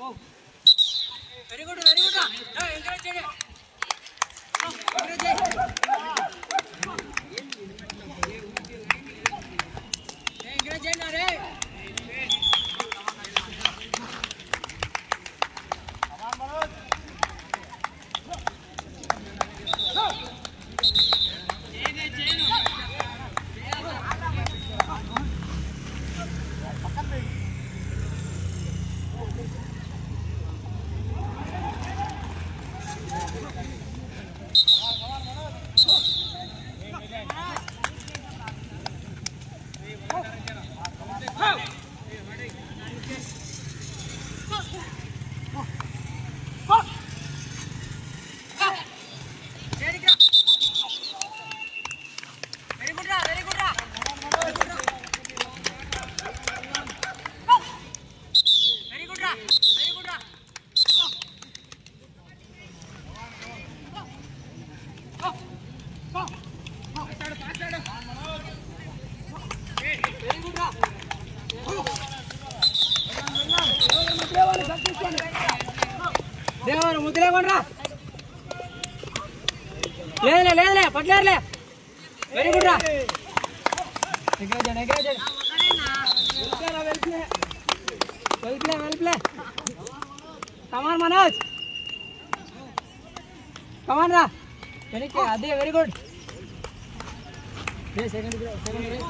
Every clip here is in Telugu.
Very good very good encourage చేయండి ఎంకరేజ్ చేయండి ఎంకరేజ్ చేయండి అరే వెరీ గుడ్ రా వెరీ గుడ్ రా వెరీ గుడ్ రా వెరీ గుడ్ రా వెరీ గుడ్ రా దేవరు ముద్దులేకొండ్రా లేదులే లేదులే పట్లేరులే వెరీ గుడ్ రా ఎంకరేజ్ చేయండి ఎంకరేజ్ చేయండి వెల్ప్లే వెల్ప్లే వెల్ప్లే వెల్ప్లే కమాన్ మనోజ్ కమాన్ రా వెనక్కి అదే very good second second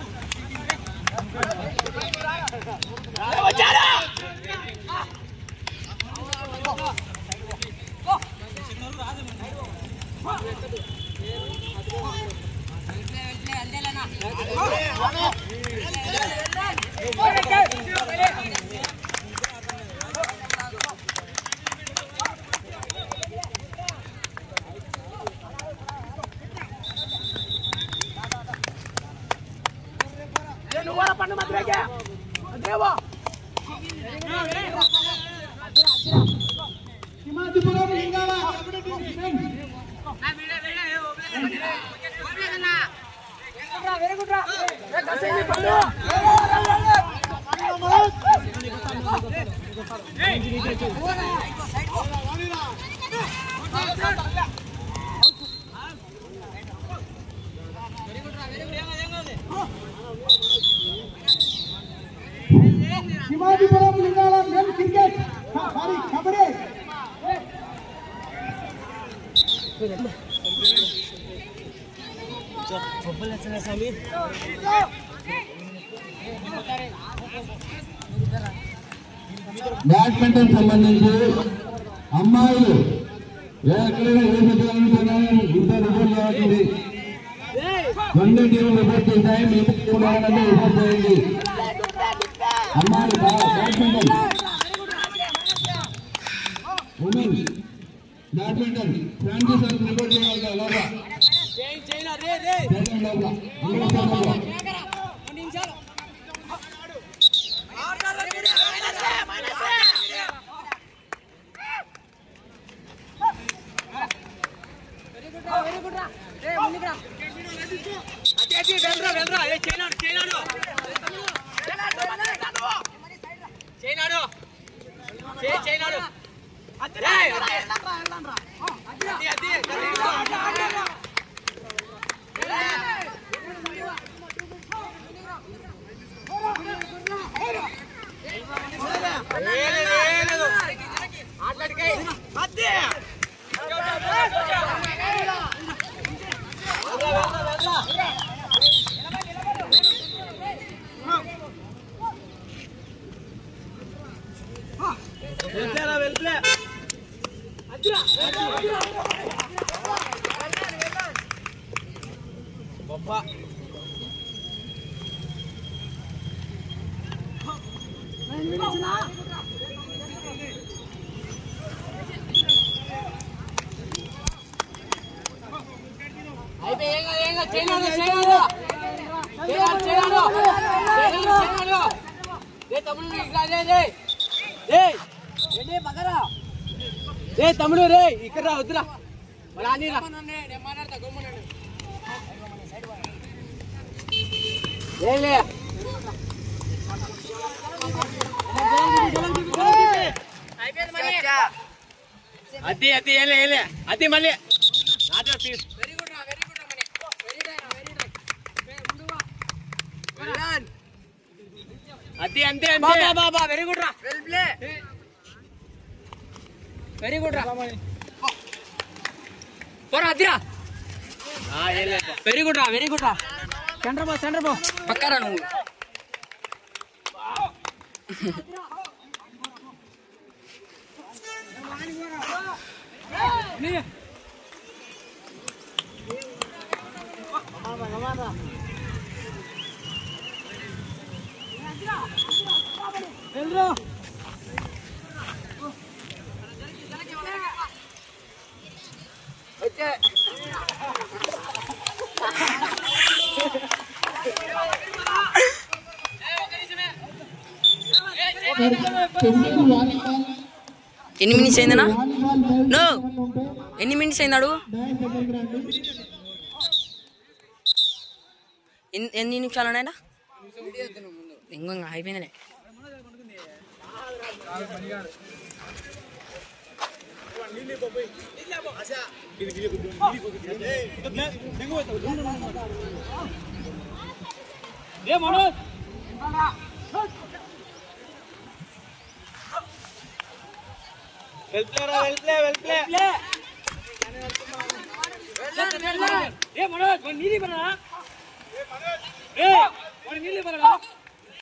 Himadripuram Lingala very good రా Himadripuram Lingala men cricket sorry kabaddi badminton సంబంధించి అమ్మాయిలు ఎక్కడైనా ఏ విధంగా ఇంత రిపోర్ట్ చేయాల్సింది రెండు టీములు రిపోర్ట్ చేశాయి మిగతా టీములు ఎవరంటే రిపోర్ట్ చేయండి అమ్మాయిలు బా- బ్యాడ్మింటన్ ఉమెన్ బ్యాడ్మింటన్ ఫ్రాంచైజ్ అని రిపోర్ట్ చేయాలి కదా లోపల చేయండి లోపల ఇంకో లోపల వెరీ గుడ్ రా రే ముందుకు రా ఏ తమ్ముడు రే ఇక్కడ రా వద్దురా మరి అని రా ఏలే అయిపోయింది అది అది ఏలే ఏలే అది మళ్ళీ నాతో తీసు వెరీ గుడ్ రా వెరీ గుడ్ రా మని వెరీ డై వెరీ డై ముందుగా అది అంతే అంతే బాబా వెరీ గుడ్ రా వెల్ ప్లే వెరీ గుడ్ రా పోరా అదిరా ఆ, ఏలే వెరీ గుడ్ రా వెరీ గుడ్ రా సెంటర్ బా సెంటర్ బా పక్కరా నువ్వు చెన్నై వాలీబాల్ ఎన్ని మినిట్స్ అయిందనా వాలీబాల్ లైవ్ No. ఏమన్నా ఉంటే ఎన్ని మినిట్స్ అయిందాడు డయాస్ దగ్గరికి రండి ఎన్ని ఎన్ని నిమిషాలు ఉన్నాయా ఇంకో ఇంకా అయిపోయిందిలే ఏ మనోజ్ వెల్ ప్లే రా వెల్ ప్లే వెల్ ప్లే ఏ మనోజ్ మన నీలి బరరా ఏ మన నీలి బరరా